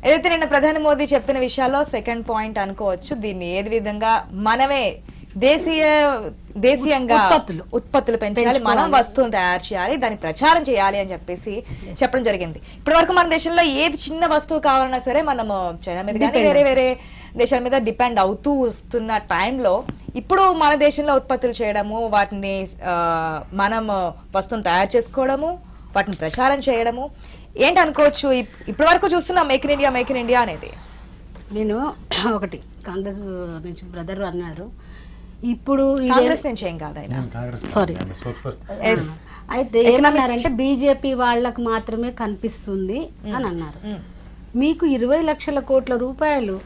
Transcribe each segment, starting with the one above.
ఏదైతే నిన్న ప్రధాని మోదీ చెప్పిన విషయాల్లో సెకండ్ పాయింట్ అనుకోవచ్చు దీన్ని ఏది విధంగా మనమే దేశీయ దేశీయంగా ఉత్పత్తులు. ఉత్పత్తులు పెంచాలి మనం వస్తువును తయారు చేయాలి దాన్ని ప్రచారం చేయాలి అని చెప్పేసి చెప్పడం జరిగింది ఇప్పటి వరకు మన దేశంలో ఏది చిన్న వస్తువు కావాలన్నా సరే మనము చైనా మీద కానీ వేరే వేరే దేశాల మీద డిపెండ్ అవుతూ వస్తున్న టైంలో ఇప్పుడు మన దేశంలో ఉత్పత్తులు చేయడము వాటిని ఆ, మనం వస్తువును తయారు చేసుకోవడము వాటిని ప్రచారం చేయడము ఏంటి అనుకోవచ్చు ఇప్- ఇప్పటి వరకు చూస్తున్నాం make in India make in India అనేది నేను ఒకటి కాంగ్రెస్ నుంచి బ్రదర్ అన్నారు ఇప్పుడు ఇది- కాంగ్రెస్ నుంచి ఏం కాదు ఆయన కాంగ్రెస్ Sorry. Spokes Yes. అయితే ఏమన్నారంటే బీజేపీ వాళ్ళకు మాత్రమే కనిపిస్తుంది అని అన్నారు మీకు ఇరవై లక్షల కోట్ల రూపాయలు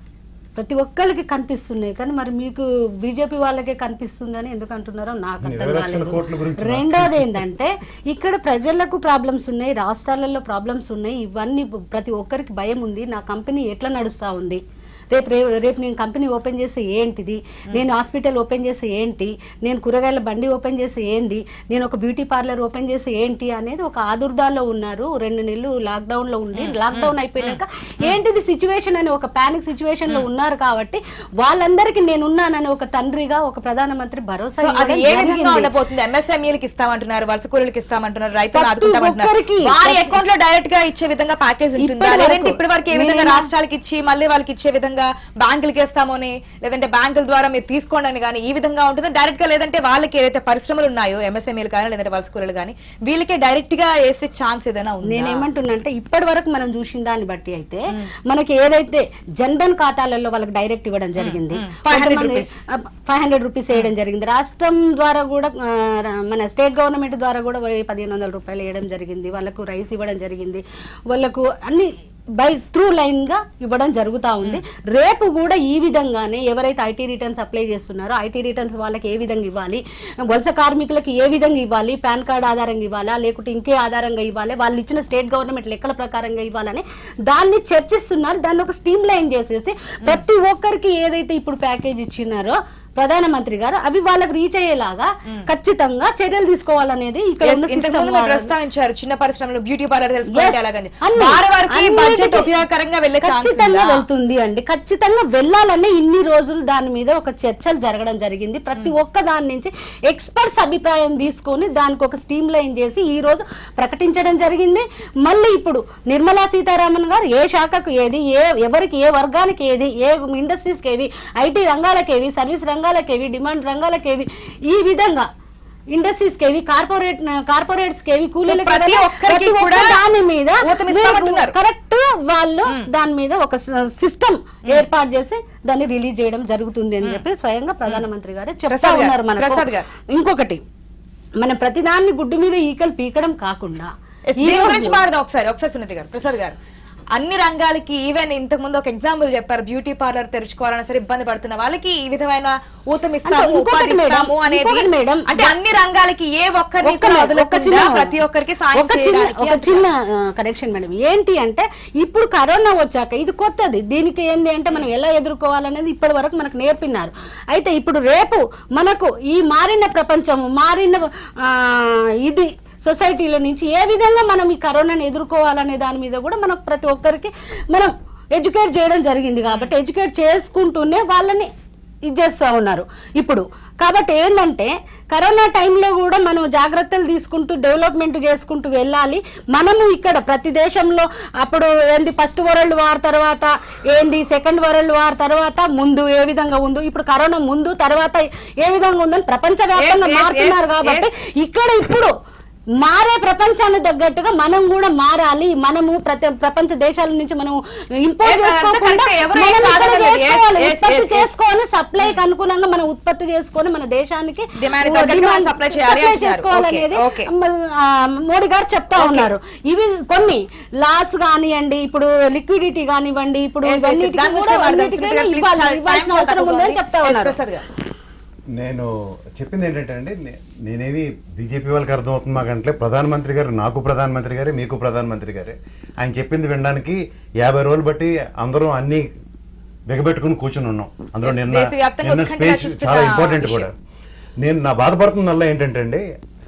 ప్రతి ఒక్కరికి కనిపిస్తున్నాయి కానీ మరి మీకు బీజేపీ వాళ్ళకే కనిపిస్తుందని ఎందుకు అంటున్నారో నాకు అర్థం ఇరవై లక్షల కోట్ల కాలేదు గురించి రెండోది ఏంటంటే ఇక్కడ ప్రజలకు ప్రాబ్లమ్స్ ఉన్నాయి రాష్ట్రాలలో ప్రాబ్లమ్స్ ఉన్నాయి ఇవన్నీ ప్రతి ఒక్కరికి భయం ఉంది నా కంపెనీ ఎట్లా నడుస్తా ఉంది రేపు రే- రేపు నేను కంపెనీ ఓపెన్ చేస్తే ఏంటిది నేను హాస్పిటల్ ఓపెన్ చేస్తే ఏంటి నేను కూరగాయల బండి ఓపెన్ చేస్తే ఏంది నేను ఒక బ్యూటీ పార్లర్ ఓపెన్ చేస్తే ఏంటి అనేది ఒక ఆదుర్దాల్లో ఉన్నారు రెండు నెలలు లాక్డౌన్ లో ఉండి లాక్డౌన్ అయిపోయినాక ఏంటిది సిచ్యువేషన్ అని ఒక పానిక్ సిచ్యువేషన్ లో ఉన్నారు కాబట్టి వాళ్ళందరికీ నేను ఉన్నానని ఒక తండ్రిగా ఒక ప్రధానమంత్రి భరోసా సో అది ఇవ్వడం ఏ విధంగా జరిగింది. ఉండబోతుంది ఎంఎస్ఎంఈలకి ఇస్తామంటున్నారు వలస కూలీలకి ఇస్తామంటున్నారు రైతులు ప్రతి ఆదుకుంటామంటున్నారు ఒక్కరికి. వారి అకౌంట్ లో డైరెక్ట్ గా ఇచ్చే విధంగా ప్యాకేజ్ ఉంటుందా ఇప్పటి లేదంటే వరకు ఇప్పటి వరకు ఏ విధంగా నేను- రాష్ట్రాలకి ఇచ్చి మళ్ళీ వాళ్ళకి ఇచ్చే విధంగా బ్యాంకులకి ఇస్తామని లేదంటే బ్యాంకుల ద్వారా మీరు తీసుకోండి అని కానీ ఈ విధంగా ఉంటుందా డైరెక్ట్ గా లేదంటే వాళ్ళకి ఏదైతే పరిశ్రమలు ఉన్నాయో ఎంఎస్ఎంఈలు కానీ లేదంటే వలస కూలీలు కానీ వీళ్ళకే డైరెక్ట్ గా వేసే ఛాన్స్ ఏదైనా ఉందా నేనేమంటున్నా అంటే ఇప్పటి వరకు మనం చూసిన దాన్ని బట్టి అయితే మనకి ఏదైతే జన్ధన్ ఖాతాలలో వాళ్ళకి డైరెక్ట్ ఇవ్వడం జరిగింది 500 rupees. ఫైవ్ హండ్రెడ్ రూపీస్ వేయడం జరిగింది రాష్ట్రం ద్వారా కూడా ఆ, మన స్టేట్ గవర్నమెంట్ ద్వారా కూడా వెయ్యి పదిహేను వందల రూపాయలు వేయడం జరిగింది వాళ్ళకు రైస్ ఇవ్వడం జరిగింది వాళ్ళకు అన్ని బై త్రూ లైన్ గా ఇవ్వడం జరుగుతా ఉంది రేపు కూడా ఈ విధంగానే ఎవరైతే ఐటీ రిటర్న్స్ అప్లై చేస్తున్నారో ఐటీ రిటర్న్స్ వాళ్ళకి ఏ విధంగా ఇవ్వాలి వలస కార్మికులకి ఏ విధంగా ఇవ్వాలి పాన్ కార్డ్ ఆధారంగా ఇవ్వాలా లేకుంటే ఇంకే ఆధారంగా ఇవ్వాలి వాళ్ళు ఇచ్చిన స్టేట్ గవర్నమెంట్ లెక్కల ప్రకారంగా ఇవ్వాలని దాన్ని చర్చిస్తున్నారు దాన్ని ఒక స్టీమ్ లైన్ చేసేసి ప్రతి ఒక్కరికి ఏదైతే ఇప్పుడు ప్యాకేజ్ ఇచ్చినారో ప్రధానమంత్రి గారు అవి వాళ్ళకి రీచ్ అయ్యేలాగా ఖచ్చితంగా చర్యలు తీసుకోవాలనేది ఇక్కడ Yes, ఉన్న ఇంతకు system ముందు మీరు ద్వారా- ప్రస్తావించారు చిన్న పరిశ్రమలు బ్యూటీ పార్లర్ తెలుసుకోవాలి Yes. అలాగని అన్ని- వారి వారికి అన్నిటికీ బడ్జెట్ ఉపయోగకరంగా వెళ్ళే ఛాన్స్ ఖచ్చితంగా వెళ్తుంది అండి ఖచ్చితంగా వెళ్ళాలని ఇన్ని రోజులు దాని మీద ఒక చర్చలు జరగడం జరిగింది ప్రతి ఒక్క దాని నుంచి ఎక్స్పర్ట్స్ అభిప్రాయం తీసుకొని దానికి ఒక స్టీమ్ లైన్ చేసి ఈ రోజు ప్రకటించడం జరిగింది మళ్ళీ ఇప్పుడు నిర్మలా సీతారామన్ గారు ఏ శాఖకు ఏది ఏ ఎవరికి ఏ వర్గానికి ఏది ఏ ఇండస్ట్రీస్కి ఏవి ఐటీ రంగాలకేవి సర్వీస్ రంగాలకేవి డిమాండ్ రంగాలకేవి ఈ విధంగా ఇండస్ట్రీస్ కేవి కార్పొరేట్ కార్పొరేట్స్ కేవి కూలీలకి ప్రతి ఏదైనా ఒక్కరికి ప్రతి ఒక్క కూడా దాని మీద ఊతమిస్తామంటున్నారు. కరెక్ట్ వాళ్ళు దాని మీద ఒక సిస్టమ్ ఏర్పాటు చేసి దాన్ని రిలీజ్ చేయడం జరుగుతుంది అని చెప్పి స్వయంగా ప్రధానమంత్రి గారు చెప్తా ప్రసాద్ గారు, ఉన్నారు మనకు ప్రసాద్ గారు. ఇంకొకటి మనం ప్రతిదాన్ని గుడ్డు మీద ఈకలు పీకడం కాకుండా Yes, ఈ దీని రోజు- గురించి మాడదాం ఒకసారి ఒకసారి సునీతి గారు ప్రసాద్ గారు అన్ని రంగాలకి ఈవెన్ ఇంతకు ముందు ఒక ఎగ్జాంపుల్ చెప్పారు బ్యూటీ పార్లర్ తెరుచుకోవాలన్నా సరే ఇబ్బంది పడుతున్న వాళ్ళకి ఈ విధమైన ఊతం ఇస్తాము అంటే ఇంకొకటి ఉపాధి మేడం, ఇస్తాము అనేది ఇంకొకటి మేడం, అంటే అన్ని రంగాలకి ఏ ఒక్కరిని ఒక్క కూడా ఒక వదలకుండా చిన్న- ప్రతి ఒక్కరికి సాయం ఒక చిన్న చేయడానికి ఒక చిన్న కరెక్షన్ మేడం ఏంటి అంటే ఇప్పుడు కరోనా వచ్చాక ఇది కొత్తది దీనికి ఏంది అంటే మనం ఎలా ఎదుర్కోవాలనేది ఇప్పటి వరకు మనకు నేర్పినారు అయితే ఇప్పుడు రేపు మనకు ఈ మారిన ప్రపంచము మారిన ఆ, ఇది సొసైటీలో నుంచి ఏ విధంగా మనం ఈ కరోనాను ఎదుర్కోవాలనే దాని మీద కూడా మనకు ప్రతి ఒక్కరికి మనం ఎడ్యుకేట్ చేయడం జరిగింది కాబట్టి ఎడ్యుకేట్ చేసుకుంటూనే వాళ్ళని ఇది చేస్తూ ఉన్నారు ఇప్పుడు కాబట్టి ఏంటంటే కరోనా టైంలో కూడా మనం జాగ్రత్తలు తీసుకుంటూ డెవలప్మెంట్ చేసుకుంటూ వెళ్ళాలి మనము ఇక్కడ ప్రతి దేశంలో అప్పుడు ఏంది ఫస్ట్ వరల్డ్ వార్ తర్వాత ఏంది సెకండ్ వరల్డ్ వార్ తర్వాత ముందు ఏ విధంగా ఉందో ఇప్పుడు కరోనా ముందు తర్వాత ఏ విధంగా ఉందని ప్రపంచవ్యాప్తంగా Yes, yes, మారుతున్నారు yes, కాబట్టి yes. ఇక్కడ ఇప్పుడు మారే ప్రపంచానికి తగ్గట్టుగా మనం కూడా మారాలి మనము ప్రతి ప్రపంచ దేశాల నుంచి మనం ఇంపోర్ట్ Yes, అదంతా చేసుకోకుండా correct. ఎవరు మనం ఏం ఇక్కడ కాదనలేదు. Yes, చేసుకోవాలి. yes, ఉత్పత్తి yes, yes. చేసుకొని సప్లైకి అనుగుణంగా మనం ఉత్పత్తి చేసుకొని మన దేశానికి Demand తగ్గట్టుగా మనం supply చేయాలి supply అంటున్నారు. చేసుకోవాలనేది Okay, okay. మ- ఆ, మోడీ గారు చెప్తా ఉన్నారు ఇవి కొన్ని లాస్ కానివ్వండి ఇప్పుడు లిక్విడిటీ కానివ్వండి ఇప్పుడు Yes, yes, yes. ఇవన్నిటికీ దాని గురించి కూడా మాట్లాడదాం. అన్నిటికీ సునీత గారు, please, ఇవ్వాలి- చాలా- ఇవ్వాల్సిన time చాలా అవసరం తక్కువ ఉందని ఉంది. చెప్తా Yes, ఉన్నారు ప్రసాద్ గారు నేను చెప్పింది ఏంటంటే అండి నే- నేనేవి బీజేపీ వాళ్ళకి అర్థమవుతుంది మాకంటే ప్రధానమంత్రి గారు నాకు ప్రధానమంత్రి గారే మీకు ప్రధానమంత్రి గారే ఆయన చెప్పింది వినడానికి యాభై రోజులు బట్టి అందరం అన్ని బిగబెట్టుకుని కూర్చుని ఉన్నాం అందులో Yes, నిన్న దేశవ్యాప్తంగా నిన్న ఉత్కంఠగా స్పీచ్ చూస్తున్న చాలా ఇంపార్టెంట్ విషయం. కూడా నేను నా బాధపడుతున్నల్లా ఏంటంటే అండి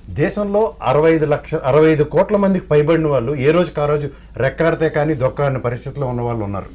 దేశంలో అరవై ఐదు లక్ష అరవై ఐదు కోట్ల మందికి పైబడిన వాళ్ళు ఏ రోజుకి ఆ రోజు రెక్కాడితే కానీ దొక్కాడిన పరిస్థితిలో ఉన్న వాళ్ళు ఉన్నారు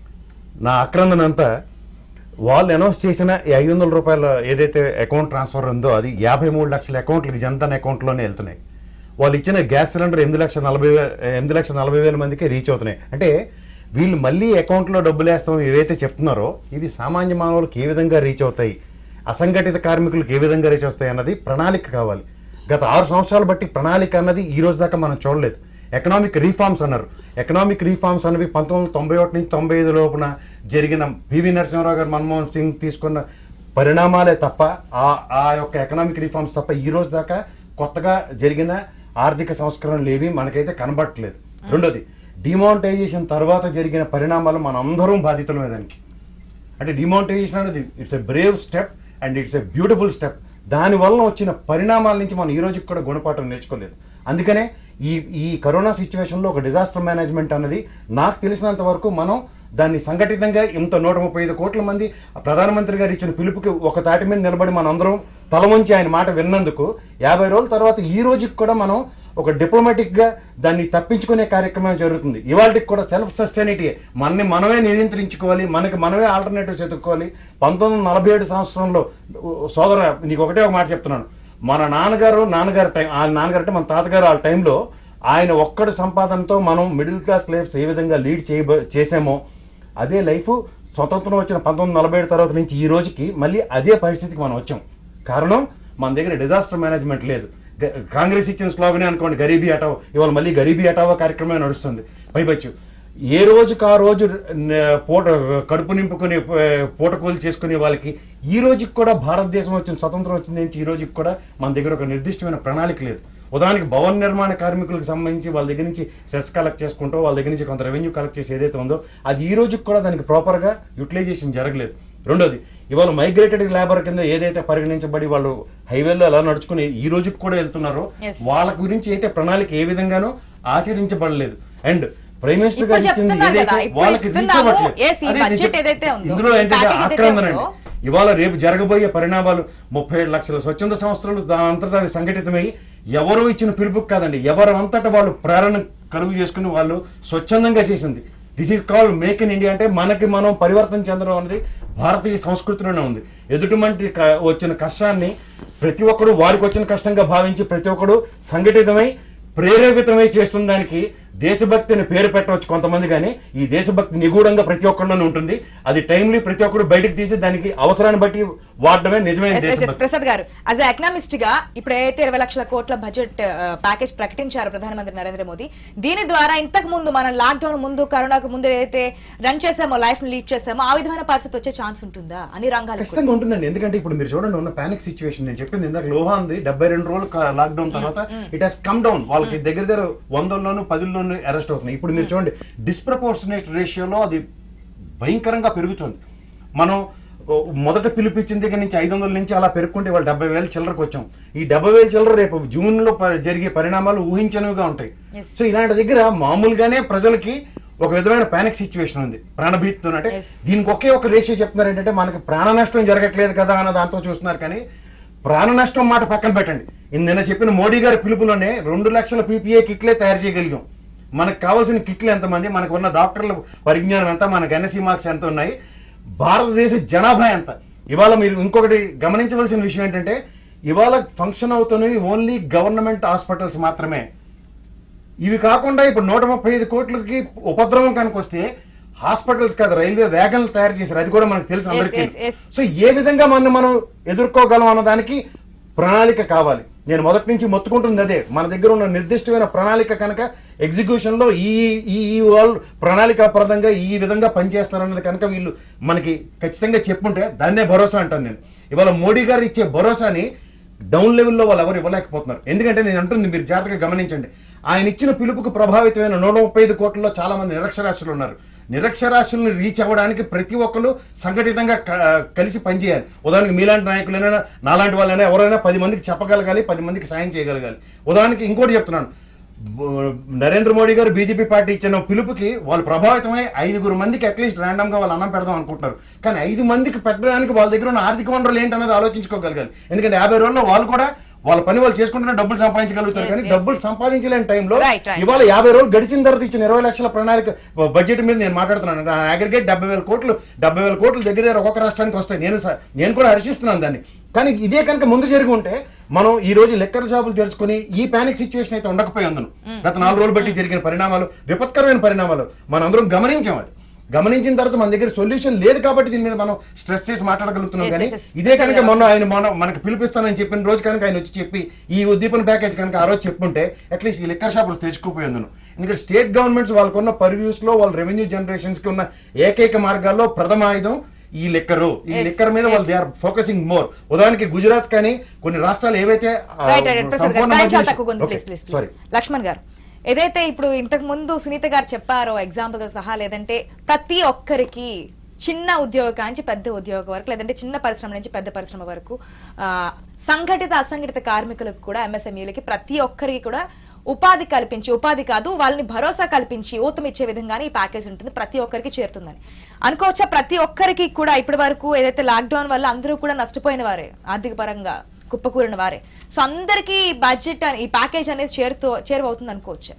నా ఆక్రందన అంతా వాళ్ళు అనౌన్స్ చేసిన ఈ ఐదు వందల రూపాయల ఏదైతే అకౌంట్ ట్రాన్స్ఫర్ ఉందో అది యాభై మూడు లక్షల అకౌంట్లకి జనధన్ అకౌంట్లోనే వెళ్తున్నాయి వాళ్ళు ఇచ్చిన గ్యాస్ సిలిండర్ ఎనిమిది లక్షల నలభై వే- ఎనిమిది లక్షల నలభై వేల మందికి రీచ్ అవుతున్నాయి అంటే వీళ్ళు మళ్ళీ అకౌంట్లో డబ్బులు వేస్తాం ఏవైతే చెప్తున్నారో ఇవి సామాన్య మానవులకు ఏ విధంగా రీచ్ అవుతాయి అసంఘటిత కార్మికులకు ఏ విధంగా రీచ్ వస్తాయి అన్నది ప్రణాళిక కావాలి గత ఆరు సంవత్సరాలు బట్టి ప్రణాళిక అన్నది ఈ రోజు దాకా మనం చూడలేదు ఎకనామిక్ రీఫార్మ్స్ అన్నారు ఎకనామిక్ రీఫార్మ్స్ అనేవి పంతొమ్మిది వందల తొంభై ఒకటి నుంచి తొంభై ఐదు లోపున జరిగిన పివి నరసింహారావు గారు మన్మోహన్ సింగ్ తీసుకున్న పరిణామాలే తప్ప ఆ ఆ యొక్క ఎకనామిక్ రిఫార్మ్స్ తప్ప ఈ రోజు దాకా కొత్తగా జరిగిన ఆర్థిక సంస్కరణలు ఏవి మనకైతే కనబడట్లేదు రెండోది డిమానిటైజేషన్ తర్వాత జరిగిన పరిణామాలు మన అందరం బాధితులమే దానికి అంటే డిమానిటైజేషన్ అనేది it's a brave step and it's a beautiful step దాని వలన వచ్చిన పరిణామాల నుంచి మనం ఈ రోజుకి కూడా గుణపాఠం నేర్చుకోలేదు అందుకనే ఈ ఈ కరోనా సిచ్యువేషన్లో ఒక డిజాస్టర్ మేనేజ్మెంట్ అన్నది నాకు తెలిసినంత వరకు మనం దాన్ని సంఘటితంగా ఇంత నూట ముప్పై ఐదు కోట్ల మంది ప్రధానమంత్రి గారు ఇచ్చిన పిలుపుకి ఒక తాటి మీద నిలబడి మన అందరం తల వంచి ఆయన మాట విన్నందుకు యాభై రోజుల తర్వాత ఈ రోజుకి కూడా మనం ఒక డిప్లొమాటిక్ గా దాన్ని తప్పించుకునే కార్యక్రమం జరుగుతుంది ఇవాళకి కూడా సెల్ఫ్ సస్టైనిటీ మనని మనమే నియంత్రించుకోవాలి మనకి మనమే ఆల్టర్నేటివ్స్ ఎదుర్కోవాలి పంతొమ్మిది వందల నలభై ఏడు సంవత్సరంలో సోదర నీకు ఒకటే ఒక మాట చెప్తున్నాను మన నాన్నగారు నాన్నగారి టైం ఆ నాన్నగారు అంటే మన తాతగారు ఆ టైంలో ఆయన ఒక్కడి సంపాదనతో మనం మిడిల్ క్లాస్ లైఫ్స్ ఏ విధంగా లీడ్ చేయ చేసామో అదే లైఫ్ స్వతంత్రం వచ్చిన పంతొమ్మిది నలభై ఏడు తర్వాత నుంచి ఈ రోజుకి మళ్ళీ అదే పరిస్థితికి మనం వచ్చాం కారణం మన దగ్గర డిజాస్టర్ మేనేజ్మెంట్ లేదు గ- కాంగ్రెస్ ఇచ్చిన స్లోగనే అనుకోండి గరీబీ హటావో ఇవాళ మళ్ళీ గరీబీ హటావో కార్యక్రమమే నడుస్తుంది పైపచ్చు ఏ రోజుకు ఆ రోజు న- పూట కడుపు నింపుకుని ఆ, పూటకోలు చేసుకునే వాళ్ళకి ఈ రోజుకి కూడా భారతదేశం వచ్చిన స్వతంత్రం వచ్చింది నుంచి ఈ రోజుకి కూడా మన దగ్గర ఒక నిర్దిష్టమైన ప్రణాళిక లేదు ఉదాహరణకి భవన నిర్మాణ కార్మికులకు సంబంధించి వాళ్ళ దగ్గర నుంచి సెస్ కలెక్ట్ చేసుకుంటూ వాళ్ళ దగ్గర నుంచి కొంత రెవెన్యూ కలెక్ట్ చేసి ఏదైతే ఉందో అది ఈ రోజుకి కూడా దానికి ప్రాపర్గా యూటిలైజేషన్ జరగలేదు రెండోది ఇవాళ మైగ్రేటెడ్ లేబర్ కింద ఏదైతే పరిగణించబడి వాళ్ళు హైవేలో ఎలా నడుచుకుని ఈ రోజుకి కూడా వెళ్తున్నారో Yes. వాళ్ళ గురించి అయితే ప్రణాళిక ఏ విధంగానూ ఆచరించబడలేదు అండ్ ప్రైమ్ మినిస్టర్ ఇప్పుడు గారు ఇచ్చింది చెప్తున్నారు ఏదైతే కదా, ఇప్పుడు వాళ్ళకి reach ఇస్తున్నాము. అవ్వట్లేదు. Yes, ఈ అదే నేను budget చెప్- ఏదైతే ఉందో, ఇందులో ఈ ఏంటంటే package ఏదైతే ఆక్రందన ఉందో, అండి. ఇవాళ రేపు జరగబోయే పరిణామాలు ముప్పై ఏడు లక్షల స్వచ్ఛంద సంస్థలు దాని అంతటా అవి సంఘటితమై ఎవరో ఇచ్చిన పిలుపుకి కాదండి ఎవరు అంతటా వాళ్ళు ప్రేరణ కలుగు చేసుకుని వాళ్ళు స్వచ్ఛందంగా చేసింది this is called make in India అంటే మనకి మనం పరివర్తన చెందడం అనేది భారతీయ సంస్కృతిలోనే ఉంది ఎదుటి మంటి క- వచ్చిన కష్టాన్ని ప్రతి ఒక్కడు వాడికి వచ్చిన కష్టంగా భావించి ప్రతి ఒక్కడు సంఘటితమై ప్రేరేపితమై చేస్తున్న దానికి దేశభక్తి అని పేరు పెట్టవచ్చు కొంతమంది కానీ ఈ దేశభక్తి నిగూఢంగా ప్రతి ఒక్కళ్ళలోనే ఉంటుంది అది టైమ్లీ ప్రతి ఒక్కడు బయటకు తీసి దానికి అవసరాన్ని బట్టి వాడడమే నిజమైన ఎస్, ఎస్, ఎస్, దేశభక్తి ప్రసాద్ గారు యాజ్ ఎకనామిస్ట్ గా ఇప్పుడు ఏదైతే ఇరవై లక్షల కోట్ల బడ్జెట్ ప్యాకేజ్ ప్రకటించారు ప్రధానమంత్రి నరేంద్ర మోదీ దీని ద్వారా ఇంతకు ముందు మనం లాక్డౌన్ ముందు కరోనాకు ముందు ఏదైతే రన్ చేసామో లైఫ్ లీడ్ చేసామో ఆ విధమైన పరిస్థితి వచ్చే ఛాన్స్ ఉంటుందా అన్ని రంగాలకు ఖచ్చితంగా ఉంటుందండి ఎందుకంటే ఇప్పుడు మీరు చూడండి ఉన్న పానిక్ సిచ్యువేషన్ నేను చెప్పింది ఇందాక లోహా ఉంది డెబ్బై రెండు రోజులు లాక్డౌన్ తర్వాత ఇట్ హాస్ కమ్ డౌన్ వాళ్ళకి దగ్గర దగ్గర వందల్లోను పదుల్లోను అరెస్ట్ అవుతున్నాయి ఇప్పుడు మీరు చూడండి డిస్ప్రపోర్షనేట్ రేషియోలో అది భయంకరంగా పెరుగుతుంది మనం ఓ, మొదట పిలిపించిన దగ్గర నుంచి ఐదు వందల నుంచి అలా పెరుక్కుంటే వాళ్ళు డెబ్బై వేల చిల్లరకు వచ్చాం ఈ డెబ్బై వేల చిల్లర రేపు జూన్ లో ప- జరిగే పరిణామాలు ఊహించనివిగా ఉంటాయి Yes. సో ఇలాంటి దగ్గర మామూలుగానే ప్రజలకి ఒక విధమైన పానిక్ సిచ్యువేషన్ ఉంది ప్రాణభీతితో అంటే Yes. దీనికి ఒకే ఒక రేషియో చెప్తున్నారు ఏంటంటే మనకి ప్రాణ నష్టం జరగట్లేదు కదా అన్న దాంతో చూస్తున్నారు కానీ ప్రాణ నష్టం మాట పక్కన పెట్టండి ఇది నిన్న చెప్పిన మోడీ గారి పిలుపులోనే రెండు లక్షల పీపీఏ కిట్లే తయారు చేయగలిగాం మనకు కావాల్సిన కిట్లు ఎంతమంది మనకు ఉన్న డాక్టర్ల పరిజ్ఞానం ఎంత మనకు ఎన్ఎస్సీ మార్క్స్ ఎంత ఉన్నాయి భారతదేశ జనాభా ఎంత ఇవాళ మీరు ఇంకొకటి గమనించవలసిన విషయం ఏంటంటే ఇవాళ ఫంక్షన్ అవుతున్నవి ఓన్లీ గవర్నమెంట్ హాస్పిటల్స్ మాత్రమే ఇవి కాకుండా ఇప్పుడు నూట ముప్పై ఐదు కోట్లకి ఉపద్రవం కనుక వస్తే హాస్పిటల్స్ కాదు రైల్వే వ్యాగన్లు తయారు చేశారు అది కూడా మనకు తెలుసు Yes, అందరికీ yes, yes. సో ఏ విధంగా మనం మనం ఎదుర్కోగలం అన్న దానికి ప్రణాళిక కావాలి నేను మొదటి నుంచి మొత్తుకుంటుంది అదే మన దగ్గర ఉన్న నిర్దిష్టమైన ప్రణాళిక కనుక ఎగ్జిక్యూషన్ లో ఈ ఈ ఈ వాళ్ళు ప్రణాళికాపరంగా ఈ విధంగా పనిచేస్తారన్నది కనుక వీళ్ళు మనకి ఖచ్చితంగా చెప్పుంటే దాన్నే భరోసా అంటాను నేను ఇవాళ మోడీ గారు ఇచ్చే భరోసాని డౌన్ లెవెల్లో వాళ్ళు ఎవరు ఇవ్వలేకపోతున్నారు ఎందుకంటే నేను అంటుంది మీరు జాగ్రత్తగా గమనించండి ఆయన ఇచ్చిన పిలుపుకు ప్రభావితమైన నూట ముప్పై ఐదు కోట్లలో చాలా మంది నిరక్షరాస్యులు ఉన్నారు నిరక్షరాస్యులను రీచ్ అవ్వడానికి ప్రతి ఒక్కరు సంఘటితంగా క- కలిసి పనిచేయాలి ఉదాహరణకి మీలాంటి నాయకులైనా నాలాంటి వాళ్ళైనా ఎవరైనా పది మందికి చెప్పగలగాలి పది మందికి సాయం చేయగలగాలి ఉదాహరణకి ఇంకోటి చెప్తున్నాను బ- నరేంద్ర మోడీ గారు బీజేపీ పార్టీ ఇచ్చిన పిలుపుకి వాళ్ళు ప్రభావితమై ఐదుగురు మందికి అట్లీస్ట్ ర్యాండమ్ గా వాళ్ళు అన్నం పెడదాం అనుకుంటున్నారు కానీ ఐదు మందికి పెట్టడానికి వాళ్ళ దగ్గర ఉన్న ఆర్థిక వనరులు ఏంటనేది ఆలోచించుకోగలగాలి ఎందుకంటే యాభై రోజుల్లో వాళ్ళు కూడా వాళ్ళ పని వాళ్ళు చేసుకుంటున్న డబ్బులు సంపాదించగలుగుతారు Yes, కానీ yes, డబ్బులు yes. సంపాదించలేని టైంలో Right, right. ఇవాళ యాభై రోజులు గడిచిన తర్వాత ఇచ్చిన ఇరవై లక్షల ప్రణాళిక బడ్జెట్ మీద నేను మాట్లాడుతున్నాను అగ్రిగేట్ డెబ్బై వేల కోట్లు డెబ్బై వేల కోట్లు దగ్గర దగ్గర ఒక్కొక్క రాష్ట్రానికి వస్తాయి నేను స- నేను కూడా హర్షిస్తున్నాను దాన్ని కానీ ఇదే కనుక ముందు జరిగి ఉంటే మనం ఈ రోజు లెక్కల షాపులు తెరుచుకుని ఈ పానిక్ సిచ్యువేషన్ అయితే ఉండకపోయి అందును గత నాలుగు రోజులు బట్టి జరిగిన పరిణామాలు విపత్కరమైన పరిణామాలు మనం అందరం గమనించాం అది గమనించిన తర్వాత మన దగ్గర సొల్యూషన్ లేదు కాబట్టి దీని మీద మనం స్ట్రెస్ చేసి మాట్లాడగలుగుతున్నాం Yes, కానీ yes, yes. ఇదే కనుక మొన్న ఆయన మొన్న మనకు పిలిపిస్తానని చెప్పిన రోజు కనుక ఆయన వచ్చి చెప్పి ఈ ఉద్దీపన ప్యాకేజ్ కనుక ఆ రోజు చెప్పుంటే అట్లీస్ట్ ఈ లిక్కర్ షాపులు తెచ్చుకోపోయి అందును ఎందుకంటే స్టేట్ గవర్నమెంట్స్ వాళ్ళకున్న పర్వ్యూస్ లో వాళ్ళ రెవెన్యూ జనరేషన్స్ కి ఉన్న ఏకైక మార్గాల్లో ప్రథమ ఆయుధం ఈ లిక్కరు ఈ Yes, లిక్కర్ మీద వాళ్ళు దే ఆర్ ఫోకసింగ్ మోర్ ఉదాహరణకి గుజరాత్ కానీ కొన్ని రాష్ట్రాలు ఏవైతే ఆ, రైట్ రైట్ ప్రసాద్ గారు సంపూర్ణ టైం చాలా మధ్య- తక్కువ ఉంది Okay, please please sorry. Please Lakshman గారు ఏదైతే ఇప్పుడు ఇంతకు ముందు సునీత గారు చెప్పారో ఎగ్జాంపుల్ తో సహా లేదంటే ప్రతి ఒక్కరికి చిన్న ఉద్యోగం కాంచి పెద్ద ఉద్యోగం వరకు లేదంటే చిన్న పరిశ్రమ నుంచి పెద్ద పరిశ్రమ వరకు ఆ, సంఘటిత అసంఘటిత కార్మికులకు కూడా ఎంఎస్ఎంఈలకి ప్రతి ఒక్కరికి కూడా ఉపాధి కల్పించి ఉపాధి కాదు వాళ్ళని భరోసా కల్పించి ఊతం ఇచ్చే విధంగానే ఈ ప్యాకేజ్ ఉంటుంది ప్రతి ఒక్కరికి చేరుతుందని అనుకోవచ్చా ప్రతి ఒక్కరికి కూడా ఇప్పటి వరకు ఏదైతే లాక్డౌన్ వల్ల అందరూ కూడా నష్టపోయిన వారే ఆర్థిక పరంగా కుప్పకూలిన వారే సో అందరికీ బడ్జెట్ ఈ ప్యాకేజ్ అనేది చేరుతూ చేరువవుతుంది అనుకోవచ్చా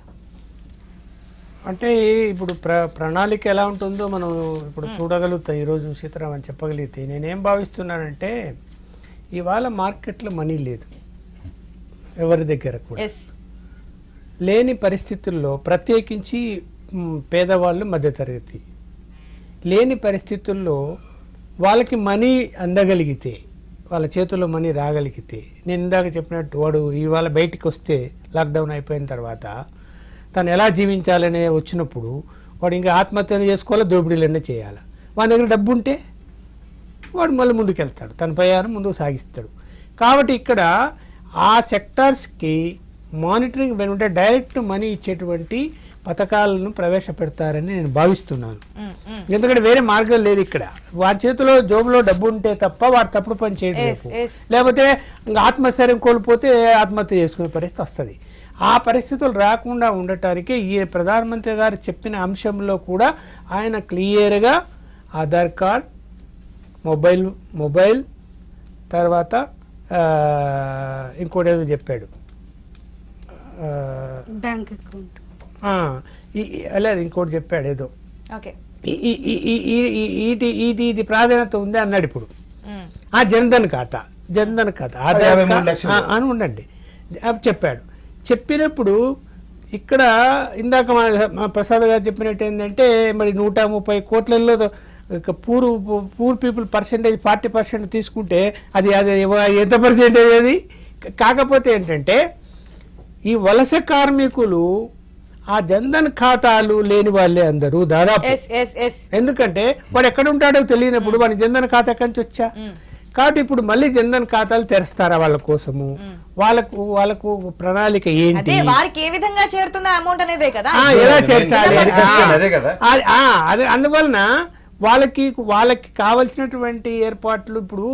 అంటే ఇప్పుడు ప్ర ప్రణాళిక ఎలా ఉంటుందో మనం ఇప్పుడు చూడగలుగుతాం ఈరోజు సీతారామన్ చెప్పగలిగితే నేనేం భావిస్తున్నానంటే ఇవాళ మార్కెట్లో మనీ లేదు ఎవరి దగ్గర కూడా ఎస్ లేని పరిస్థితుల్లో ప్రత్యేకించి మ్, పేదవాళ్ళు మధ్యతరగతి లేని పరిస్థితుల్లో వాళ్ళకి మనీ అందగలిగితే వాళ్ళ చేతుల్లో మనీ రాగలిగితే నేను ఇందాక చెప్పినట్టు వాడు ఇవాళ బయటికి వస్తే లాక్డౌన్ అయిపోయిన తర్వాత తను ఎలా జీవించాలనే వచ్చినప్పుడు వాడు ఇంకా ఆత్మహత్య చేసుకోవాలా దోపిడీలన్నీ చేయాలి వాడి దగ్గర డబ్బు ఉంటే వాడు మళ్ళీ ముందుకు వెళ్తాడు తన ప్రయాణం ముందుకు సాగిస్తాడు కాబట్టి ఇక్కడ ఆ సెక్టార్స్కి మానిటరింగ్ ఉంటే డైరెక్ట్ మనీ ఇచ్చేటువంటి పథకాలను ప్రవేశపెడతారని నేను భావిస్తున్నాను ఎందుకంటే వేరే మార్గం లేదు ఇక్కడ వారి చేతిలో జోబులో డబ్బు ఉంటే తప్ప వాడు తప్పుడు పని చేయడం Yes, రేపు. yes. లేకపోతే ఇంకా ఆత్మస్థైర్యం కోల్పోతే ఆత్మహత్య చేసుకునే పరిస్థితి వస్తుంది ఆ పరిస్థితులు రాకుండా ఉండటానికి ఈ ప్రధానమంత్రి గారు చెప్పిన అంశంలో కూడా ఆయన క్లియర్గా ఆధార్ కార్డ్ మొబైల్ మొబైల్ తర్వాత ఆ, ఇంకోటి ఏదో చెప్పాడు ఆ, బ్యాంక్ అకౌంట్ ఆ, ఈ- ఈ- లేదు ఇంకోటి చెప్పాడు ఏదో ఓకే ఈ- ఈ- ఈ- ఈ- ఈ- ఈ- ఇది ఇది ఇది ప్రాధాన్యత ఉంది అన్నాడు ఇప్పుడు ఆ జన్ధన్ ఖాతా జన్ధన్ ఖాతా ఆధార్ యాభై మూడు కా- లక్షలు. ఆ, అని ఉండండి అది చెప్పాడు చెప్పినప్పుడు ఇక్కడ ఇందాక మా మా ప్రసాద్ గారు చెప్పినట్టు ఏంటంటే మరి నూట ముప్పై కోట్లలో ఇక poor poor people percentage forty percent తీసుకుంటే అది అది ఎవ- ఎంత పర్సెంటేజ్ అది కాకపోతే ఏంటంటే ఈ వలస కార్మికులు ఆ జన్ధన్ ఖాతాలు లేని వాళ్ళే అందరూ దాదాపు ఎస్ ఎస్ ఎస్ ఎందుకంటే వాడు ఎక్కడ ఉంటాడో తెలియనప్పుడు వాడి జన్ధన్ ఖాతా ఎక్కడి నుంచి వచ్చా కాబట్టి ఇప్పుడు మళ్ళీ జన్ధన్ ఖాతాలు తెరుస్తారా వాళ్ళ కోసము వాళ్ళకు వాళ్ళకు ప్రణాళిక ఏంటి అదే వారికి ఏ విధంగా చేరుతుంది అమౌంట్ అనేదే కదా ఆ, ఎలా నేను చేర్చాలి ఎందుకు ఆ, చెప్తాను అదే కదా. అది- ఆ, అదే అందువలన వాళ్ళకి వాళ్ళకి కావలసినటువంటి ఏర్పాట్లు ఇప్పుడు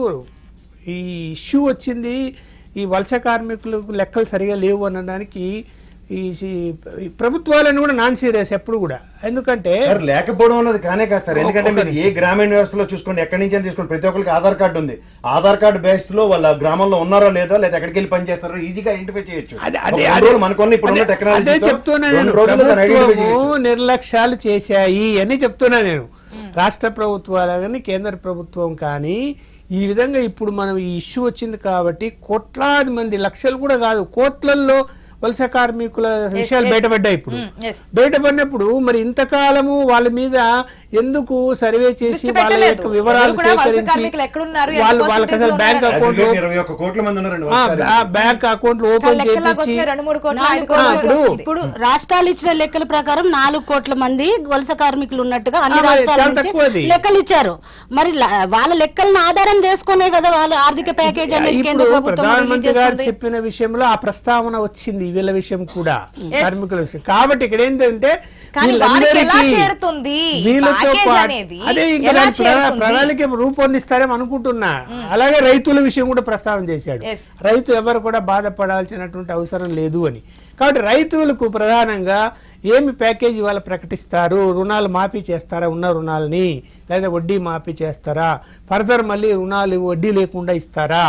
ఈ ఇష్యూ వచ్చింది ఈ వలస కార్మికులకు లెక్కలు సరిగా లేవు అనడానికి ఈ ఈ ప్రభుత్వాలను కూడా నాన్ సీరియస్ ఎప్పుడు కూడా ఎందుకంటే సార్ లేకపోవడం అన్నది కానే కాదు సార్ ఎందుకంటే మీరు ఏ గ్రామీణ వ్యవస్థలో చూసుకోండి ఎక్కడి నుంచి అయినా తీసుకోండి ప్రతి ఒక్కరికి ఆధార్ కార్డు ఉంది ఆధార్ కార్డు బేస్ లో వాళ్ళ గ్రామంలో ఉన్నారో లేదో లేదా ఎక్కడికి వెళ్ళి పని చేస్తారో ఈజీగా ఐడెంటిఫై చేయొచ్చు అదే అదే ఒక రెండు అదే రోజులు మనకున్న ఇప్పుడు ఉన్న అదే- టెక్నాలజీ అదే చెప్తున్నా నేను ప్రభుత్వము నిర్లక్ష్యాలు చేశాయి అని చెప్తున్నా నేను రాష్ట్ర ప్రభుత్వాలు కానీ కేంద్ర ప్రభుత్వం కానీ ఈ విధంగా ఇప్పుడు మనం ఈ ఇష్యూ వచ్చింది కాబట్టి కోట్లాది మంది లక్షలు కూడా కాదు కోట్లల్లో వలస కార్మికుల విషయాలు yes. బయటపడ్డాయి ఇప్పుడు Mm, yes. బయటపడినప్పుడు మరి ఇంతకాలము వాళ్ళ మీద ఎందుకు సర్వే చేసి దృష్టి వాళ్ళ పెట్టలేదు. యొక్క వివరాలు ఎవరు కూడా వలస సేకరించి కార్మికులు ఎక్కడున్నారు, ఎంత వాళ్ళు వాళ్ళకి అసలు percentage బ్యాంక్ లో అకౌంట్ ఇరవై ఒక్క కోట్ల మంది ఉన్నారండి ఆ, ఒకసారి. ఆ బ్యాంక్ అకౌంట్లు ఓపెన్ లెక్కలాగా చేయించి వస్తున్నాయి రెండు మూడు కోట్లు ఐదు నాలుగు కోట్లు కోట్ల- ఇప్పుడు- వస్తుంది. ఇప్పుడు రాష్ట్రాలు ఇచ్చిన లెక్కల ప్రకారం నాలుగు కోట్ల మంది వలస కార్మికులు ఉన్నట్టుగా అన్ని ఆ, మరి రాష్ట్రాల చాలా నుంచి తక్కువది. లెక్కలు ఇచ్చారు మరి ల- వాళ్ళ లెక్కలను ఆధారం చేసుకునే కదా వాళ్ళ ఆర్థిక ప్యాకేజ్ అనేది కేంద్ర ఇప్పుడు ప్రభుత్వం రిలీజ్ ప్రధానమంత్రి గారు చేస్తుంది చెప్పిన విషయంలో ఆ ప్రస్తావన వచ్చింది వీళ్ళ విషయం కూడా కార్మికుల విషయం కాబట్టి ఇక్కడ ఏంటంటే కానీ వారికి ఎలా వీళ్ళందరికీ చేరుతుంది ఈ వీళ్ళతో ప్యాకేజ్ పాటు- అనేది అదే ఇంకా ఎలా దాని ప్రణా- చేరుతుంది? ప్రణాళిక రూపొందిస్తారేమో అనుకుంటున్నా అలాగే రైతుల విషయం కూడా ప్రస్తావన చేశాడు Yes. రైతు ఎవరు కూడా బాధపడాల్సినటువంటి అవసరం లేదు అని కాబట్టి రైతులకు ప్రధానంగా ఏమి ప్యాకేజ్ ఇవాళ ప్రకటిస్తారు రుణాలు మాఫీ చేస్తారా ఉన్న రుణాలని లేదా వడ్డీ మాఫీ చేస్తారా ఫర్దర్ మళ్ళీ రుణాలు వడ్డీ లేకుండా ఇస్తారా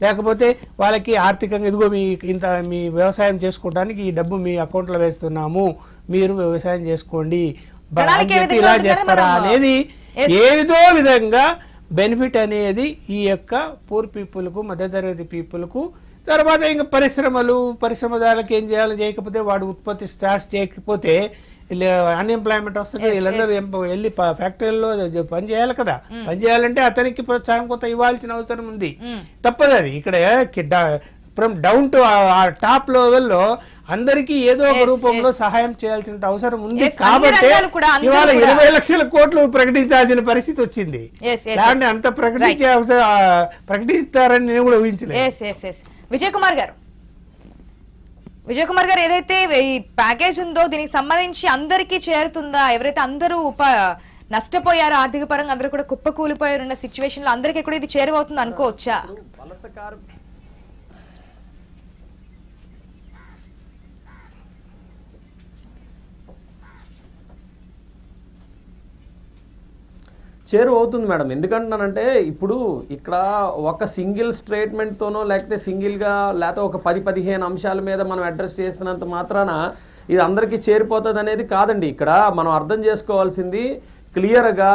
లేకపోతే వాళ్ళకి ఆర్థికంగా ఇదిగో మీ ఇంత మీ వ్యవసాయం చేసుకోవడానికి ఈ డబ్బు మీ అకౌంట్లో వేస్తున్నాము మీరు వ్యవసాయం చేసుకోండి బ- ప్రణాళిక ఏ అని చెప్పి విధంగా ఇలా ఉంటుందని చేస్తారా మనం- అనేది Yes. ఏదో విధంగా బెనిఫిట్ అనేది ఈ యొక్క పూర్ పీపుల్కు మధ్యతరగతి పీపుల్కు తర్వాత ఇంకా పరిశ్రమలు పరిశ్రమదారులకు ఏం చేయాలో చేయకపోతే వాడు ఉత్పత్తి స్టార్ట్ చేయకపోతే అన్ఎంప్లాయ్మెంట్ వస్తుంది Yes, వీళ్ళందరూ ఏం- వెళ్ళి ప- ఫ్యాక్టరీల్లో జ- పని చేయాలి కదా పని చేయాలంటే అతనికి ప్రోత్సాహం కొంత ఇవ్వాల్సిన అవసరం ఉంది తప్పదు అది ఇక్కడ ఫ్రమ్ డౌన్ టు టాప్ లెవెల్లో అందరికీ ఏదో ఒక Yes, రూపంలో yes. సహాయం చేయాల్సిన అవసరం ఉంది Yes, అన్ని కాబట్టి రంగాలు కూడా, అందరూ ఇవాళ కూడా. ఇరవై లక్షల కోట్లు ప్రకటించాల్సిన పరిస్థితి వచ్చింది Yes, yes, దాన్ని yes. అంత ప్రకటించే అవసరం ఆ, ప్రకటిస్తారని నేను కూడా ఊహించలేదు yes yes yes Vijay Kumar గారు విజయ్ కుమార్ గారు ఏదైతే ఈ ప్యాకేజ్ ఉందో దీనికి సంబంధించి అందరికీ చేరుతుందా ఎవరైతే అందరూ ఉప నష్టపోయారో ఆర్థిక పరంగా అందరూ కూడా కుప్పకూలిపోయారున్న సిచ్యువేషన్ లో అందరికీ కూడా ఇది చేరువవుతుంది అనుకోవచ్చా వలస కార్ చేరువ అవుతుంది మేడం ఎందుకంటున్నానంటే ఇప్పుడు ఇక్కడ ఒక సింగిల్ స్టేట్మెంట్తోనో లేకపోతే సింగిల్గా లేకపోతే ఒక పది పదిహేను అంశాల మీద మనం అడ్రస్ చేసినంత మాత్రాన ఇది అందరికీ చేరిపోతుంది అనేది కాదండి ఇక్కడ మనం అర్థం చేసుకోవాల్సింది క్లియర్గా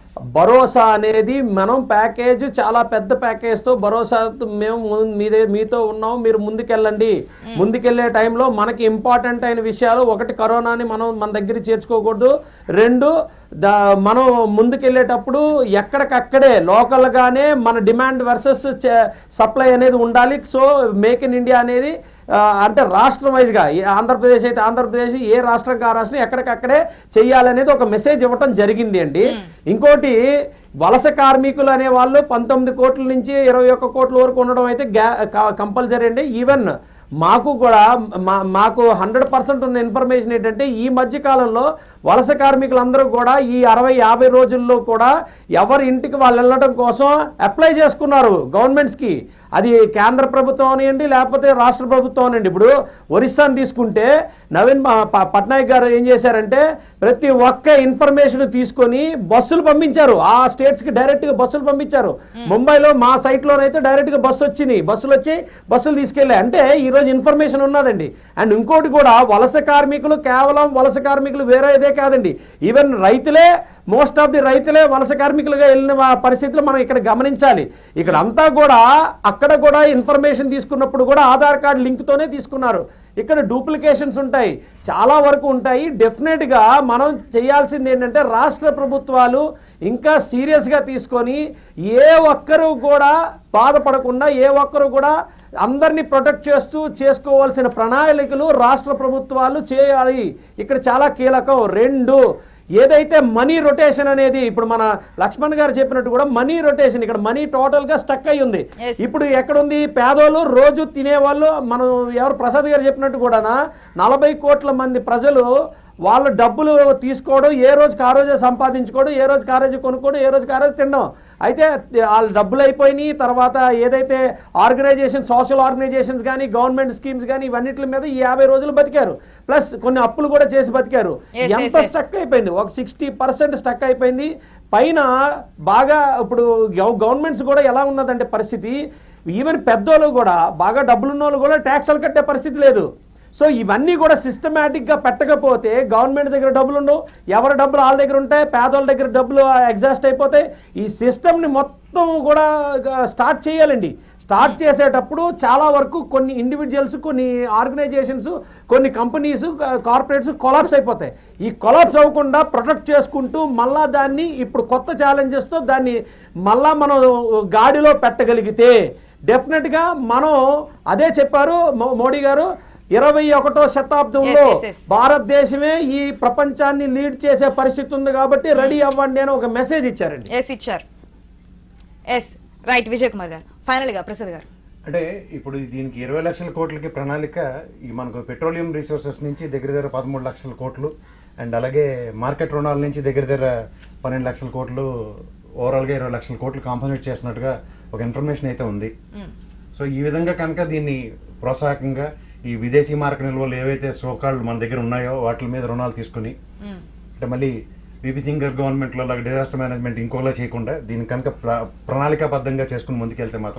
భరోసా అనేది మనం ప్యాకేజ్ చాలా పెద్ద ప్యాకేజ్తో భరోసా మేము ము- మీదే మీతో ఉన్నాం మీరు ముందుకెళ్ళండి ముందుకెళ్లే టైంలో మనకి ఇంపార్టెంట్ అయిన విషయాలు ఒకటి కరోనాని మనం మన దగ్గర చేర్చుకోకూడదు రెండు దా మనం ముందుకెళ్ళేటప్పుడు ఎక్కడికక్కడే లోకల్గానే మన డిమాండ్ వర్సెస్ సప్లై అనేది ఉండాలి సో మేక్ ఇన్ ఇండియా అనేది ఆ, అంటే రాష్ట్రం వైజ్గా ఆంధ్రప్రదేశ్ అయితే ఆంధ్రప్రదేశ్ ఏ రాష్ట్రం కా రాష్ట్రం ఎక్కడికక్కడే చెయ్యాలనేది ఒక మెసేజ్ ఇవ్వటం జరిగింది అండి ఇంకోటి వలస కార్మికులు అనే వాళ్ళు పంతొమ్మిది కోట్ల నుంచి ఇరవై ఒక్క కోట్ల వరకు ఉండడం అయితే కంపల్సరీ అండి ఈవెన్ మాకు కూడా మా- మాకు హండ్రెడ్ పర్సెంట్ ఉన్న ఇన్ఫర్మేషన్ ఏంటంటే ఈ మధ్య కాలంలో వలస కార్మికులందరూ కూడా ఈ అరవై యాభై రోజుల్లో కూడా ఎవరి ఇంటికి వాళ్ళు వెళ్ళడం కోసం అప్లై చేసుకున్నారు గవర్నమెంట్స్కి అది కేంద్ర ప్రభుత్వం అనివ్వండి లేకపోతే రాష్ట్ర ప్రభుత్వం అనండి ఇప్పుడు ఒరిస్సాని తీసుకుంటే నవీన్ ప- ప- పట్నాయక్ గారు ఏం చేశారంటే ప్రతి ఒక్క ఇన్ఫర్మేషన్ తీసుకొని బస్సులు పంపించారు ఆ స్టేట్స్కి డైరెక్ట్గా బస్సులు పంపించారు ముంబైలో మా సైట్లోనైతే డైరెక్ట్గా బస్సు వచ్చింది బస్సులు వచ్చి బస్సులు తీసుకెళ్ళాయి అంటే ఈరోజు ఇన్ఫర్మేషన్ ఉన్నదండి అండ్ ఇంకోటి కూడా వలస కార్మికులు కేవలం వలస కార్మికులు వేరే ఇదే కాదండి ఈవెన్ రైతులే మోస్ట్ ఆఫ్ ది రైతులే వలస కార్మికులుగా వెళ్ళిన వా- పరిస్థితులు మనం ఇక్కడ గమనించాలి ఇక్కడ అంతా కూడా అక్కడ కూడా ఇన్ఫర్మేషన్ తీసుకున్నప్పుడు కూడా ఆధార్ కార్డు లింక్తోనే తీసుకున్నారు ఇక్కడ డూప్లికేషన్స్ ఉంటాయి చాలా వరకు ఉంటాయి డెఫినెట్గా మనం చేయాల్సింది ఏంటంటే రాష్ట్ర ప్రభుత్వాలు ఇంకా సీరియస్గా తీసుకొని ఏ ఒక్కరూ కూడా బాధపడకుండా ఏ ఒక్కరు కూడా అందరినీ ప్రొటెక్ట్ చేస్తూ చేసుకోవాల్సిన ప్రణాళికలు రాష్ట్ర ప్రభుత్వాలు చేయాలి ఇక్కడ చాలా కీలకం రెండు ఏదైతే మనీ రొటేషన్ అనేది ఇప్పుడు మన లక్ష్మణ్ గారు చెప్పినట్టు కూడా మనీ రొటేషన్ ఇక్కడ మనీ టోటల్ గా స్టక్ అయి ఉంది Yes. ఇప్పుడు ఎక్కడుంది పేదోళ్ళు రోజు తినేవాళ్ళు మనం ఎవరు ప్రసాద్ గారు చెప్పినట్టు కూడా నలభై కోట్ల మంది ప్రజలు వాళ్ళు డబ్బులు తీసుకోవడం ఏ రోజుకి ఆ రోజే సంపాదించుకోవడం ఏ రోజుకి ఆ రోజు కొనుక్కోవడం ఏ రోజుకి ఆ రోజు తినడం అయితే వాళ్ళు డబ్బులు అయిపోయినాయి తర్వాత ఏదైతే ఆర్గనైజేషన్ సోషల్ ఆర్గనైజేషన్స్ కానీ గవర్నమెంట్ స్కీమ్స్ కానీ ఇవన్నిటి మీద ఈ యాభై రోజులు బతికారు ప్లస్ కొన్ని అప్పులు కూడా చేసి బతికారు Yes, ఎంత yes, yes. స్టక్ అయిపోయింది ఒక సిక్స్టీ పర్సెంట్ స్టక్ అయిపోయింది పైన బాగా ఇప్పుడు గవ- గవర్నమెంట్స్ కూడా ఎలా ఉన్నదంటే పరిస్థితి ఈవెన్ పెద్దోళ్ళు కూడా బాగా డబ్బులున్న వాళ్ళు కూడా ట్యాక్స్లు కట్టే పరిస్థితి లేదు సో ఇవన్నీ కూడా సిస్టమేటిక్గా పెట్టకపోతే గవర్నమెంట్ దగ్గర డబ్బులు ఉండవు ఎవరి డబ్బులు వాళ్ళ దగ్గర ఉంటాయి పేదోళ్ళ దగ్గర డబ్బులు ఎగ్జాస్ట్ అయిపోతాయి ఈ సిస్టమ్ని మొత్తం కూడా స్టార్ట్ చేయాలండి స్టార్ట్ చేసేటప్పుడు చాలా వరకు కొన్ని ఇండివిజువల్స్ కొన్ని ఆర్గనైజేషన్స్ కొన్ని కంపెనీస్ కార్పొరేట్స్ కొలాప్స్ అయిపోతాయి ఈ కొలాప్స్ అవ్వకుండా ప్రొటెక్ట్ చేసుకుంటూ మళ్ళా దాన్ని ఇప్పుడు కొత్త ఛాలెంజెస్తో దాన్ని మళ్ళా మనం గాడిలో పెట్టగలిగితే డెఫినెట్గా మనం అదే చెప్పారు మో- మోడీ గారు ఇరవై ఒకటో శతాబ్దంలో Yes, yes, yes. భారతదేశమే ఈ ప్రపంచాన్ని లీడ్ చేసే పరిస్థితి ఉంది కాబట్టి రెడీ అవ్వండి అని ఒక మెసేజ్ ఇచ్చారండి ఎస్ ఇచ్చారు ఎస్ రైట్ విజయ్ కుమార్ గారు ఫైనల్ గా ప్రసాద్ గారు అంటే ఇప్పుడు దీనికి ఇరవై లక్షల కోట్లకి ప్రణాళిక ఈ మనకు పెట్రోలియం రిసోర్సెస్ నుంచి దగ్గర దగ్గర పదమూడు లక్షల కోట్లు అండ్ అలాగే మార్కెట్ రుణాల నుంచి దగ్గర దగ్గర పన్నెండు లక్షల కోట్లు ఓవరాల్గా ఇరవై లక్షల కోట్లు కాంపన్సేట్ చేసినట్టుగా ఒక ఇన్ఫర్మేషన్ అయితే ఉంది సో ఈ విధంగా కనుక దీన్ని ప్రోత్సాహకంగా ఈ విదేశీ మార్క నిల్వలు ఏవైతే సోకాళ్ళు మన దగ్గర ఉన్నాయో వాటి మీద రుణాలు తీసుకుని అంటే మళ్ళీ బీపీ సింగ్ గారి గవర్నమెంట్లో లాగా డిజాస్టర్ మేనేజ్మెంట్ ఇంకోలా చేయకుండా దీన్ని కనుక ప్ర ప్రణాళికాబద్ధంగా చేసుకుని ముందుకెళ్తే మాత్రం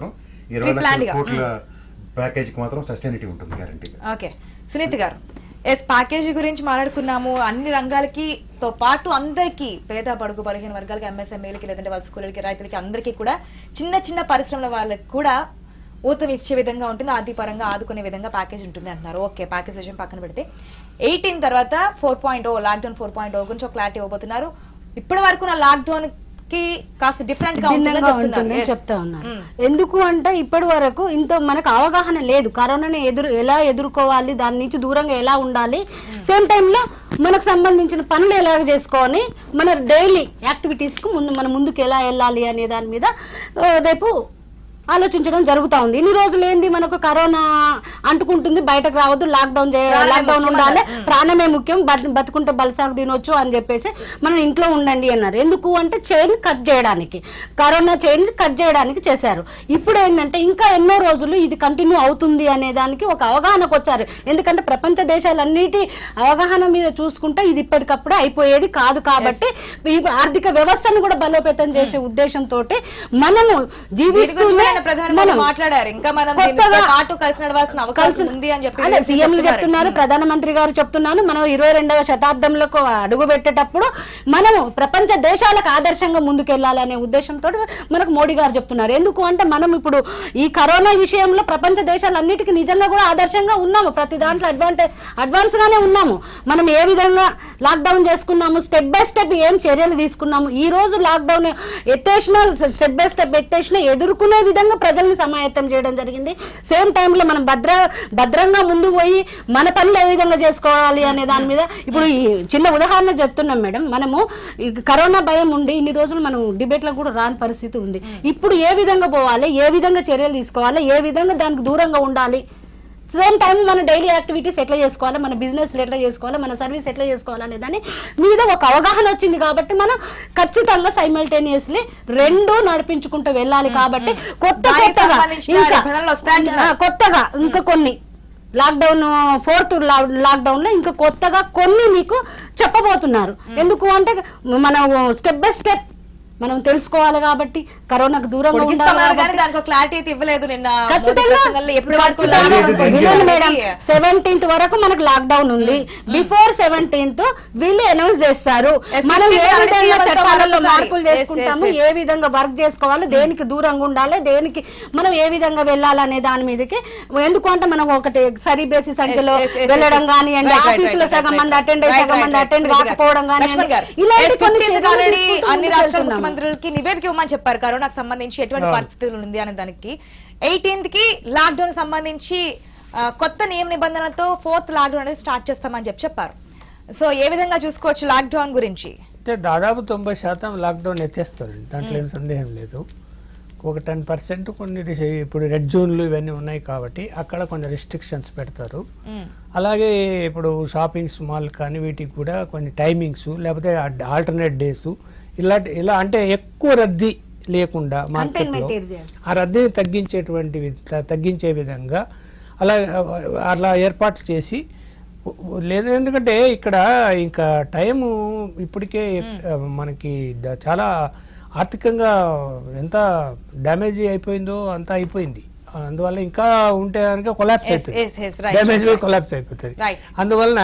ఇరవై Pre-planned లక్షల గా. కోట్ల ప్యాకేజీకి మాత్రం సస్టైనిటీ ఉంటుంది గ్యారంటీగా ఓకే సునీత్ గారు ఎస్ ప్యాకేజీ గురించి మాట్లాడుకున్నాము అన్ని రంగాలకి తో పాటు అందరికీ పేద బడుగు బలహీన వర్గాలకి ఎంఎస్ఎంఏలకి లేదంటే వాళ్ళ స్కూళ్ళకి రైతులకి అందరికీ కూడా చిన్న చిన్న పరిశ్రమల వాళ్ళకి కూడా ఊతం ఇచ్చే విధంగా ఉంటుంది ఆర్థిక పరంగా ఆదుకునే విధంగా ప్యాకేజ్ ఉంటుంది అంటున్నారు ఓకే ప్యాకేజ్ విషయం పక్కన పెడితే ఎయిటీన్ తర్వాత four point O lockdown four point O గురించి ఒక క్లారిటీ ఇవ్వబోతున్నారు ఇప్పటి వరకు నా లాక్డౌన్ కి కాస్త డిఫరెంట్ గా ఉంటుందని భిన్నంగా చెప్తున్నారు ఉంటుందని Yes. చెప్తా ఉన్నారు మ్మ్. ఎందుకు అంటే ఇప్పటి వరకు ఇంత మనకు అవగాహన లేదు కరోనాని ఎదురు ఎలా ఎదుర్కోవాలి దాని నుంచి దూరంగా ఎలా ఉండాలి సేమ్ టైంలో మనకు సంబంధించిన పనులు ఎలా చేసుకోవాలి మన డైలీ యాక్టివిటీస్ కు ముందు మనం ముందుకు ఎలా వెళ్ళాలి అనే దాని మీద ఆ, రేపు ఆలోచించడం జరుగుతా ఉంది ఇన్ని రోజులు ఏంది మనకు కరోనా అంటుకుంటుంది బయటకు రావద్దు లాక్డౌన్ ప్రాణమే లాక్డౌన్ ముఖ్యం ఉండాలి అన్నారు. ప్రాణమే ముఖ్యం బట్- బతుకుంటే బలసాగు తినొచ్చు అని చెప్పేసి మనం ఇంట్లో ఉండండి అన్నారు ఎందుకు అంటే చైన్ కట్ చేయడానికి కరోనా చైన్ కట్ చేయడానికి చేశారు ఇప్పుడు ఏంటంటే ఇంకా ఎన్నో రోజులు ఇది కంటిన్యూ అవుతుంది అనే దానికి ఒక అవగాహనకు వచ్చారు ఎందుకంటే ప్రపంచ దేశాలన్నిటి అవగాహన మీద చూసుకుంటే ఇది ఇప్పటికప్పుడు అయిపోయేది కాదు కాబట్టి ఈ ఆర్థిక వ్యవస్థను కూడా బలోపేతం చేసే ఉద్దేశంతో మనము దీని గురించి కూడా జీవిస్తూనే ఆయన ప్రధానమంత్రి మనం మాట్లాడారు ఇంకా మనం కొత్తగా దీనితో పాటు కలిసి నడవాల్సిన అవకాశం ఉంది అని చెప్పి అదే సీఎంలు చెప్తున్నారు. చెప్తున్నారు ప్రధానమంత్రి గారు చెప్తున్నాను మనం ఇరవై రెండవ శతాబ్దంలోకి అడుగు పెట్టేటప్పుడు మనము ప్రపంచ దేశాలకు ఆదర్శంగా ముందుకెళ్లాలనే ఉద్దేశంతో మనకు మోడీ గారు చెప్తున్నారు ఎందుకు అంటే మనం ఇప్పుడు ఈ కరోనా విషయంలో ప్రపంచ దేశాలన్నిటికీ నిజంగా కూడా ఆదర్శంగా ఉన్నాము ప్రతి దాంట్లో అడ్వాంటేజ్ అడ్వాన్స్ గానే ఉన్నాము మనం ఏ విధంగా లాక్డౌన్ చేసుకున్నాము స్టెప్ బై స్టెప్ ఏం చర్యలు తీసుకున్నాము ఈ రోజు లాక్డౌన్ ఎత్తేసిన స్టెప్ బై స్టెప్ ఎత్తేసిన ఎదుర్కొనే విధంగా ప్రజల్ని సమాయత్తం చేయడం జరిగింది సేమ్ టైంలో మనం భద్ర భద్రంగా ముందు పోయి మన పనులు ఏ విధంగా చేసుకోవాలి అనే దాని మీద ఇప్పుడు ఈ చిన్న ఉదాహరణ చెప్తున్నాం మేడం మనము ఈ కరోనా భయం ఉండి ఇన్ని రోజులు మనం డిబేట్లో కూడా రాని పరిస్థితి ఉంది ఇప్పుడు ఏ విధంగా పోవాలి ఏ విధంగా చర్యలు తీసుకోవాలి ఏ విధంగా దానికి దూరంగా ఉండాలి సేమ్ టైం మన డైలీ యాక్టివిటీస్ ఎట్లా చేసుకోవాలి మన బిజినెస్ ఎట్లా చేసుకోవాలి మన సర్వీస్ ఎట్లా చేసుకోవాలి అనే దాని మీద ఒక అవగాహన వచ్చింది కాబట్టి మనం ఖచ్చితంగా సైమల్టేనియస్లీ రెండు నడిపించుకుంటూ వెళ్ళాలి కాబట్టి కొత్త దానికి కొత్తగా సంబంధించిన ఇంకా నిబంధనలు వస్తాయంటున్నారు. ఆ, కొత్తగా ఇంకా కొన్ని లాక్డౌన్ ఫోర్త్ లాక్డౌన్ లో ఇంకా కొత్తగా కొన్ని మీకు చెప్పబోతున్నారు ఎందుకు అంటే మనం స్టెప్ బై స్టెప్ మనం తెలుసుకోవాలి కాబట్టి కరోనాకు దూరంగా ఉండాలి పొడిగిస్తున్నారు కానీ కాబట్టి- దానికి ఒక క్లారిటీ అయితే ఇవ్వలేదు నిన్న మోదీ ఖచ్చితంగా ప్రసంగంలో ఎప్పటి వరకు ఖచ్చితంగా లాక్డౌన్ లేదు, వినండి మేడం అనేది సెవెంటీన్త్ వరకు మనకు లాక్డౌన్ ఉంది బిఫోర్ సెవెంటీన్త్ వీళ్ళు అనౌన్స్ చేస్తారు Yes, మనం 15th ఏ నాడు విధంగా సీఎం తో చట్టాలలో మరొకసారి. మార్పులు Yes, చేసుకుంటాము yes, yes. ఏ విధంగా వర్క్ చేసుకోవాలి దేనికి దూరంగా ఉండాలి దేనికి మనం ఏ విధంగా వెళ్ళాలనే దాని మీదకి ఎందుకంటే మనం ఒకటి సరి బేసి సంఖ్యలో yes, yes, వెళ్ళడం yes. కానివ్వండి Right, right, ఆఫీసులో right, సగం right, మంది right. అటెండ్ Right, సగం right, మంది right. అటెండ్ సునీత గారు. కాకపోవడం లక్ష్మణ్ గారు, కానివ్వండి ఇలాంటి yes, కొన్ని 15th చర్యలు ఆల్రెడీ తీసుకుంటూ అన్ని ముందుకు రాష్ట్ర వెళ్తున్నాము. ముఖ్యమంత్రులకి నివేదిక ఇవ్వమని చెప్పారు కరోనాకు సంబంధించి ఎటువంటి అవును. పరిస్థితులు ఉంది అనే దానికి ఎయిటీన్త్ కి లాక్డౌన్ సంబంధించి ఆ, కొత్త నియమ నిబంధనలతో ఫోర్త్ లాక్డౌన్ అనేది స్టార్ట్ చేస్తామని చెప్పి చెప్పారు సో ఏ విధంగా చూసుకోవచ్చు లాక్డౌన్ గురించి అంటే దాదాపు తొంభై శాతం లాక్డౌన్ ఎత్తేస్తారు దాంట్లో ఏం సందేహం లేదు ఒక టెన్ పర్సెంట్ కొన్ని రిస్- ఇప్పుడు రెడ్ జోన్లు ఇవన్నీ ఉన్నాయి కాబట్టి అక్కడ కొన్ని రిస్ట్రిక్షన్స్ పెడతారు అలాగే ఇప్పుడు షాపింగ్స్ మాల్ కానీ వీటికి కూడా కొన్ని టైమింగ్స్ లేకపోతే ఆల్టర్నేట్ డేస్ ఇలాంటి ఇలా అంటే ఎక్కువ రద్దీ లేకుండా మార్కెట్లో Containment areas. ఆ రద్దీని తగ్గించేటువంటి వి- త- తగ్గించే విధంగా అలా అలా ఏర్పాట్లు చేసి లేదు ఎందుకంటే ఇక్కడ ఇంకా టైము ఇప్పటికే ఆ, మనకి ద- చాలా ఆర్థికంగా ఎంత డ్యామేజ్ అయిపోయిందో అంతా అయిపోయింది అందువల్ల ఇంకా ఉంటే కనుక collapse Yes, yes, yes, right, damage right, right. Collapse అయిపోతుంది Right. అందువలన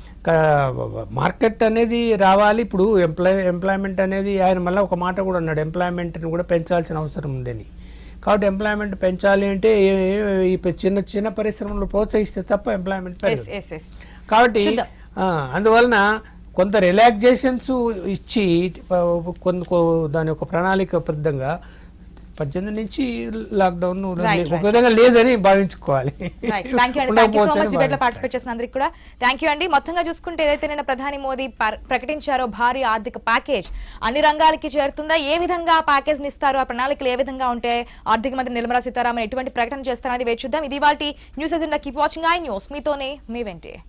మార్కెట్ అనేది రావాలి ఇప్పుడు ఎంప్లాయ్ ఎంప్లాయ్మెంట్ అనేది ఆయన మళ్ళీ ఒక మాట కూడా అన్నాడు ఎంప్లాయ్మెంట్ని కూడా పెంచాల్సిన అవసరం ఉందని కాబట్టి ఎంప్లాయ్మెంట్ పెంచాలి అంటే ఏ- ఏ- ఈ చిన్న చిన్న పరిశ్రమలు ప్రోత్సహిస్తే తప్ప ఎంప్లాయ్మెంట్ ఎస్ పెరగదు ఎస్ ఎస్ కాబట్టి చూద్దాం. ఆ, అందువలన కొంత రిలాక్సేషన్స్ ఇచ్చి ప- కొంత కొ- దాని యొక్క ప్రణాళికబద్ధంగా పద్దెనిమిది నుంచి లాక్డౌన్ Right, right. ఒక విధంగా లేదని భావించుకోవాలి రైట్ థ్యాంక్ యూ అండి థ్యాంక్ యూ సో ఉండకపోవచ్చని మచ్ డిబేట్ లో భావించాలి. పార్టిసిపేట్ చేసిన అందరికి కూడా థ్యాంక్ యూ అండి మొత్తంగా చూసుకుంటే ఏదైతే నిన్న ప్రధాని మోదీ పర్- ప్రకటించారో భారీ ఆర్థిక ప్యాకేజ్ అన్ని రంగాలకి చేరుతుందా ఏ విధంగా ఆ ప్యాకేజ్ ని ఇస్తారు ఆ ప్రణాళికలు ఏ విధంగా ఉంటాయి ఆర్థిక మంత్రి నిర్మలా సీతారామన్ ఎటువంటి ప్రకటన చేస్తారనేది వేచి చూద్దాం ఇది వాటి news agenda keep watching iNews మీతోనే మీ వెంటే